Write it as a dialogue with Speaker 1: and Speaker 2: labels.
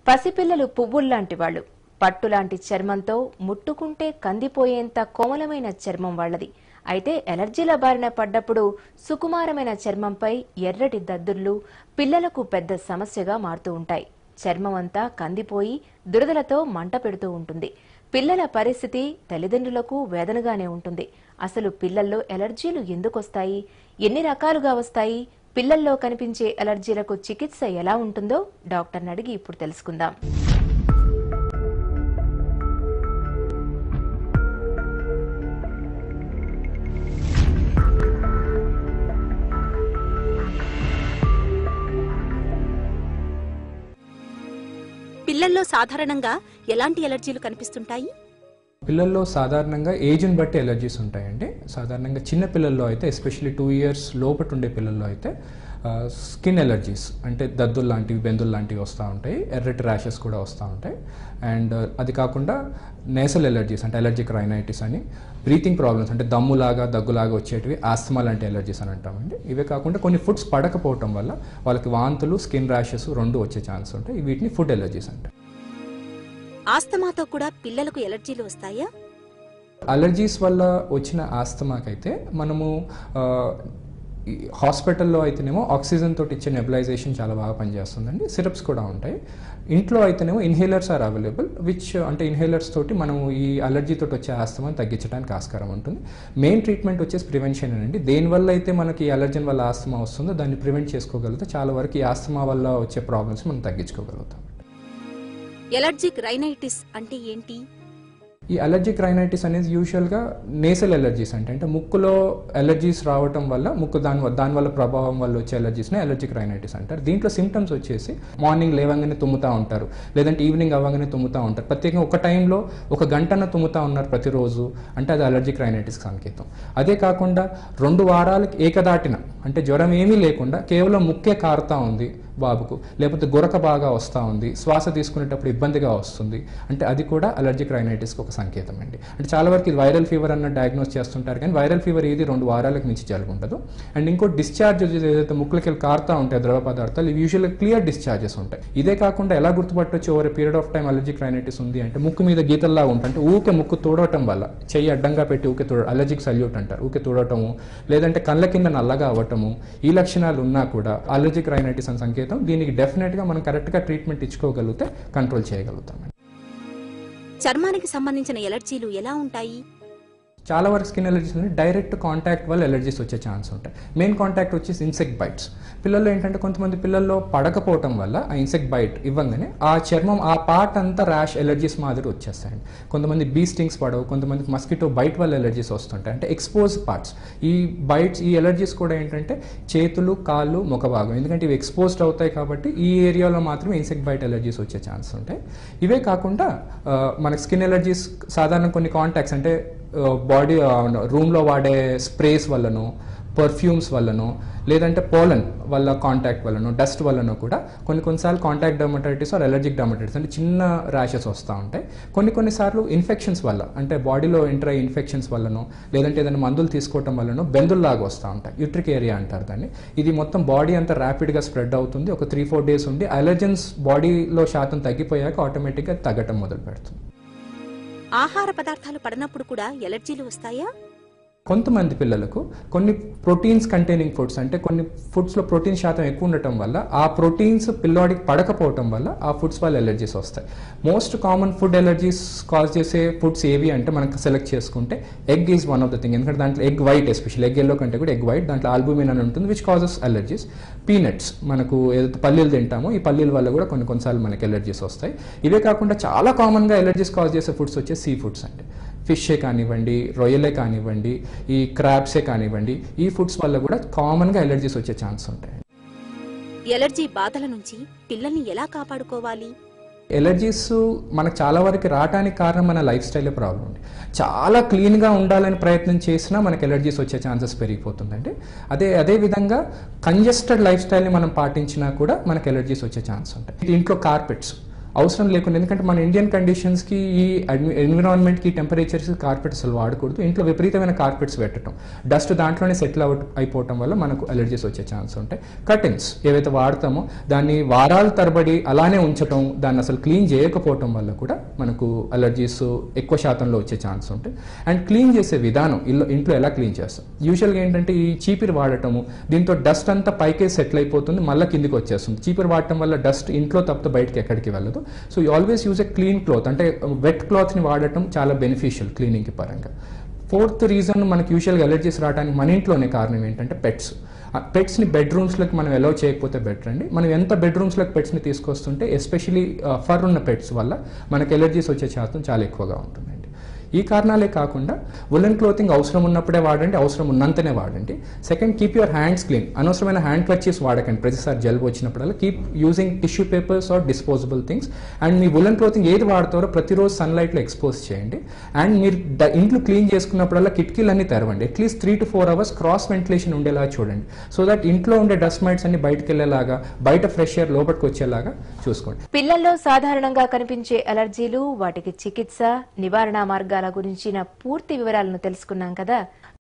Speaker 1: పసిపిల్లలు పువ్వుల్లాంటి వాళ్ళు పట్టులాంటి చర్మంతో ముట్టుకుంటే కందిపోయేంత కోమలమైన చర్మం వాళ్ళది అయితే ఎలర్జీల బారిన పడ్డప్పుడు సుకుమారమైన చర్మంపై ఎర్రటి దద్దుర్లు పిల్లలకు పెద్ద సమస్యగా మారుతూ ఉంటాయి చర్మం అంతా కందిపోయి దురదలతో మంట పెడుతూ ఉంటుంది పిల్లల పరిస్థితి తల్లిదండ్రులకు వేదనగానే ఉంటుంది అసలు పిల్లల్లో ఎలర్జీలు ఎందుకొస్తాయి ఎన్ని రకాలుగా వస్తాయి పిల్లల్లో కనిపించే ఎలర్జీలకు చికిత్స ఎలా ఉంటుందో డాక్టర్ని అడిగి ఇప్పుడు తెలుసుకుందాం
Speaker 2: పిల్లల్లో సాధారణంగా ఎలాంటి ఎలర్జీలు కనిపిస్తుంటాయి
Speaker 3: పిల్లల్లో సాధారణంగా ఏజ్ని బట్టి ఎలర్జీస్ ఉంటాయండి సాధారణంగా చిన్న పిల్లల్లో అయితే ఎస్పెషల్లీ టూ ఇయర్స్ లోపట ఉండే పిల్లల్లో అయితే స్కిన్ ఎలర్జీస్ అంటే దద్దులు లాంటివి బెందులు లాంటివి వస్తూ ఉంటాయి ఎర్రటి ర్యాషెస్ కూడా వస్తూ ఉంటాయి అండ్ అది కాకుండా నేసల్ ఎలర్జీస్ అంటే ఎలర్జిక్ రైనైటిస్ అని బ్రీతింగ్ ప్రాబ్లమ్స్ అంటే దమ్ములాగా దగ్గులాగా వచ్చేటివి ఆస్తమా లాంటి ఎలర్జీస్ అని అంటామండి ఇవే కాకుండా కొన్ని ఫుడ్స్ పడకపోవటం వల్ల వాళ్ళకి వాంతులు స్కిన్ ర్యాషెస్ రెండు వచ్చే ఛాన్స్ ఉంటాయి వీటిని ఫుడ్ ఎలర్జీస్ అంటారు
Speaker 2: ఆస్తమాతో కూడా పిల్లలకు ఎలర్జీలు వస్తాయా
Speaker 3: అలర్జీస్ వల్ల వచ్చిన ఆస్తమాకైతే మనము ఆ, ఈ హాస్పిటల్లో అయితేనేమో ఆక్సిజన్ తోటి ఇచ్చే నెబులైజేషన్ చాలా బాగా పనిచేస్తుందండి సిరప్స్ కూడా ఉంటాయి ఇంట్లో అయితేనేమో ఇన్హేలర్స్ ఆర్ అవైలబుల్ విచ్ అంటే ఇన్హేలర్స్ తోటి మనం ఈ అలర్జీ తోటి వచ్చే ఆస్తమాన్ని తగ్గించడానికి ఆస్కారం ఉంటుంది మెయిన్ ట్రీట్మెంట్ వచ్చేసి ప్రివెన్షన్ అండి దేనివల్ల అయితే మనకి ఈ అలర్జన్ వల్ల ఆస్తమా వస్తుందో దాన్ని ప్రివెంట్ చేసుకోగలిగితే చాలా వరకు ఈ ఆస్తమా వల్ల వచ్చే ప్రాబ్లమ్స్ మనం తగ్గించుకోగలుగుతాం
Speaker 2: ఎలర్జిక్ రైనైటిస్ అంటే ఏంటి
Speaker 3: ఈ అలర్జిక్ రైనైటిస్ అనేది యూజువల్గా నేసల్ ఎలర్జీస్ అంటే అంటే ముక్కులో ఎలర్జీస్ రావటం వల్ల ముక్కు దాని వ- దాని వల్ల ప్రభావం వల్ల వచ్చే ఎలర్జీస్ని ఎలర్జిక్ రైనైటిస్ అంటారు దీంట్లో సిమ్టమ్స్ వచ్చేసి మార్నింగ్ లేవగానే తుమ్ముతా ఉంటారు లేదంటే ఈవినింగ్ అవ్వగానే తుమ్ముతా ఉంటారు ప్రత్యేకంగా ఒక టైంలో ఒక గంటన తుమ్ముతా ఉన్నారు ప్రతిరోజు అంటే అది అలర్జిక్ రైనైటిస్ సంకేతం అదే కాకుండా రెండు వారాలకి ఏకదాటిన అంటే జ్వరం ఏమీ లేకుండా కేవలం ముక్కే కారుతా ఉంది బాబుకు లేకపోతే గురక బాగా వస్తూ ఉంది శ్వాస తీసుకునేటప్పుడు ఇబ్బందిగా వస్తుంది అంటే అది కూడా అలర్జిక్ రైనైటిస్కి ఒక సంకేతం అండి అంటే చాలా వరకు ఇది వైరల్ ఫీవర్ అన్న డయాగ్నోస్ చేస్తుంటారు కానీ వైరల్ ఫీవర్ ఏది రెండు వారాలకు మించి జరుగుండదు అండ్ ఇంకో డిశ్చార్జ్ ఏదైతే ముక్కులకి వెళ్ళి కారుతా ఉంటాయి ద్రవ పదార్థాలు ఇవి యూజువల్గా క్లియర్ డిశ్చార్జెస్ ఉంటాయి ఇదే కాకుండా ఎలా గుర్తుపట్టొచ్చు over period of time allergic rhinitis ఉంది అంటే ముక్కు మీద గీతల్లా ఉంటుంది అంటే ఊకే ముక్కు తోడటం వల్ల చెయ్యి అడ్డంగా పెట్టి ఊకే తోడ అలర్జిక్ సల్యూట్ అంటారు ఊకే తోడటము లేదంటే కళ్ళ కింద నల్లగా అవ్వటము ఈ లక్షణాలు ఉన్నా కూడా అలర్జిక్ రైనైటిస్ అని సంకేతం దీనికి డెఫినెట్గా మనం కరెక్ట్గా ట్రీట్మెంట్ ఇచ్చుకోగలిగితే కంట్రోల్ చేయగలుగుతాం
Speaker 2: చర్మానికి సంబంధించిన ఎలర్జీలు ఎలా ఉంటాయి
Speaker 3: చాలా వరకు స్కిన్ ఎలర్జీస్ అనేది డైరెక్ట్ కాంటాక్ట్ వల్ల ఎలర్జీస్ వచ్చే ఛాన్స్ ఉంటాయి మెయిన్ కాంటాక్ట్ వచ్చేసి ఇన్సెక్ట్ బైట్స్ పిల్లల్లో ఏంటంటే కొంతమంది పిల్లల్లో పడకపోవటం వల్ల ఆ ఇన్సెక్ట్ బైట్ ఇవ్వగానే ఆ చర్మం ఆ పార్ట్ అంతా ర్యాష్ ఎలర్జీస్ మాదిరి వచ్చేస్తాయండి కొంతమంది బీ స్టింగ్స్ పడవు కొంతమందికి మస్కిటో బైట్ వల్ల ఎలర్జీస్ వస్తుంటాయి అంటే ఎక్స్పోజ్ పార్ట్స్ ఈ బైట్స్ ఈ ఎలర్జీస్ కూడా ఏంటంటే చేతులు కాళ్ళు ముఖ భాగం ఎందుకంటే ఇవి ఎక్స్పోజ్డ్ అవుతాయి కాబట్టి ఈ ఏరియాలో మాత్రమే ఇన్సెక్ట్ బైట్ ఎలర్జీస్ వచ్చే ఛాన్స్ ఉంటాయి ఇవే కాకుండా ఆ, మనకి స్కిన్ ఎలర్జీస్ సాధారణ కొన్ని కాంటాక్ట్స్ అంటే బాడీ రూమ్లో వాడే స్ప్రేస్ వల్లనో పర్ఫ్యూమ్స్ వల్లనో లేదంటే పోలన్ వల్ల కాంటాక్ట్ వల్లనో డస్ట్ వల్లనో కూడా కొన్ని కొన్నిసార్లు contact dermatitis or allergic dermatitis అంటే చిన్న ర్యాషెస్ వస్తూ ఉంటాయి కొన్ని కొన్నిసార్లు ఇన్ఫెక్షన్స్ వల్ల అంటే బాడీలో ఎంటర్ అయ్యే ఇన్ఫెక్షన్స్ వల్లనో లేదంటే ఏదైనా మందులు తీసుకోవటం వల్లనో బెందుల్లాగా వస్తూ ఉంటాయి యూట్రిక్ ఏరియా అంటారు దాన్ని ఇది మొత్తం బాడీ అంతా ర్యాపిడ్గా స్ప్రెడ్ అవుతుంది ఒక త్రీ ఫోర్ డేస్ ఉండి అలర్జన్స్ బాడీలో శాతం తగ్గిపోయాక ఆటోమేటిక్గా తగ్గటం మొదలు పెడుతుంది
Speaker 2: ఆహార పదార్థాలు పడినప్పుడు కూడా ఎలర్జీలు వస్తాయా
Speaker 3: కొంతమంది పిల్లలకు కొన్ని ప్రోటీన్స్ కంటైనింగ్ ఫుడ్స్ అంటే కొన్ని ఫుడ్స్లో ప్రోటీన్ శాతం ఎక్కువ ఉండటం వల్ల ఆ ప్రోటీన్స్ పిల్లోడికి పడకపోవటం వల్ల ఆ ఫుడ్స్ వల్ల ఎలర్జీస్ వస్తాయి most common food allergies cause చేసే ఫుడ్స్ ఏవి అంటే మనకు సెలెక్ట్ చేసుకుంటే egg is one of the thing ఎందుకంటే దాంట్లో egg white especial egg yellow కంటే కూడా ఎగ్ వైట్ దాంట్లో ఆల్బుమిన్ అని ఉంటుంది విచ్ కాజెస్ ఎలర్జీస్ పీనట్స్ మనకు ఏదైతే పల్లీలు తింటామో ఈ పల్లీల వల్ల కూడా కొన్ని కొన్నిసార్లు మనకి ఎలర్జీస్ వస్తాయి ఇవే కాకుండా చాలా కామన్గా ఎలర్జీస్ కాజ్ చేసే ఫుడ్స్ వచ్చే సీ ఫుడ్స్ అండి ఫిషే కానివ్వండి రొయ్యలే కానివ్వండి ఈ క్రాబ్సే కానివ్వండి ఈ ఫుడ్స్ వల్ల కూడా కామన్గా ఎలర్జీస్ వచ్చే ఛాన్స్ ఉంటాయి
Speaker 2: ఎలర్జీ బాధల నుంచి పిల్లల్ని ఎలా కాపాడుకోవాలి
Speaker 3: ఎలర్జీస్ మనకు చాలా వరకు రావడానికి కారణం మన లైఫ్ స్టైలే ప్రాబ్లం ఉంది చాలా క్లీన్గా ఉండాలని ప్రయత్నం చేసినా మనకి ఎలర్జీస్ వచ్చే ఛాన్సెస్ పెరిగిపోతుందండి అదే అదే విధంగా కంజెస్టెడ్ లైఫ్ స్టైల్ని మనం పాటించినా కూడా మనకి ఎలర్జీస్ వచ్చే ఛాన్స్ ఉంటాయి ఇంట్లో కార్పెట్స్ అవసరం లేకుండా ఎందుకంటే మన ఇండియన్ కండిషన్స్కి ఈ ఎన్విరాన్మెంట్కి టెంపరేచర్స్ కార్పెట్స్ అసలు వాడకూడదు ఇంట్లో విపరీతమైన కార్పెట్స్ పెట్టడం డస్ట్ దాంట్లోనే సెటిల్ అవుట్ అయిపోవటం వల్ల మనకు అలర్జీస్ వచ్చే ఛాన్స్ ఉంటాయి కర్టెన్స్ ఏవైతే వాడతామో దాన్ని వారాల తరబడి అలానే ఉంచటం దాన్ని అసలు క్లీన్ చేయకపోవటం వల్ల కూడా మనకు అలర్జీస్ ఎక్కువ శాతంలో వచ్చే ఛాన్స్ ఉంటాయి అండ్ క్లీన్ చేసే విధానం ఇల్లు ఇంట్లో ఎలా క్లీన్ చేస్తాం యూజువల్గా ఏంటంటే ఈ చీపిరి వాడటము దీంతో డస్ట్ అంతా పైకే సెటిల్ అయిపోతుంది మళ్ళీ కిందికి వచ్చేస్తుంది చీపిరి వాడటం వల్ల డస్ట్ ఇంట్లో తప్పితే బయటకి ఎక్కడికి వెళ్ళదు so you always use a clean cloth అంటే వెట్ క్లాత్ని వాడటం చాలా బెనిఫిషియల్ క్లీనింగ్కి పరంగా ఫోర్త్ రీజన్ మనకి యూజువల్గా అలర్జీస్ రావడానికి మన ఇంట్లోనే కారణం ఏంటంటే పెట్స్ పెట్స్ని బెడ్రూమ్స్లోకి మనం ఎలా చేయకపోతే బెటర్ అండి మనం ఎంత బెడ్రూమ్స్లోకి పెట్స్ని తీసుకొస్తుంటే ఎస్పెషలీ ఫర్ ఉన్న పెట్స్ వల్ల మనకి ఎలర్జీస్ వచ్చే శాతం చాలా ఎక్కువగా ఉంటుందండి ఈ కారణాలే కాకుండా ఉలెన్ క్లోతింగ్ అవసరం ఉన్నప్పుడే వాడండి అవసరం ఉన్నంతనే వాడండి second keep your hands clean అనవసరమైన హ్యాండ్ కర్చీస్ వాడకండి ప్రతిసారి జలుబు వచ్చినప్పుడల్లా keep using tissue papers or disposable things and మీ ఉలెన్ క్లోతింగ్ ఏది వాడతారో ప్రతిరోజు సన్లైట్లో ఎక్స్పోజ్ చేయండి అండ్ మీరు ద- ఇంట్లో క్లీన్ చేసుకున్నప్పుడల్లా కిటికీలన్నీ తెరవండి at least three to four hours cross ventilation ఉండేలా చూడండి సో దట్ ఇంట్లో ఉండే డస్ట్ మైట్స్ అన్ని బయటకు వెళ్ళేలాగా బయట ఫ్రెష్ ఎయిర్ లోపలికి వచ్చేలాగా చూసుకోండి
Speaker 1: పిల్లల్లో సాధారణంగా కనిపించే అలర్జీలు వాటికి చికిత్స నివారణ మార్గాల గురించిన పూర్తి వివరాలను తెలుసుకున్నాం కదా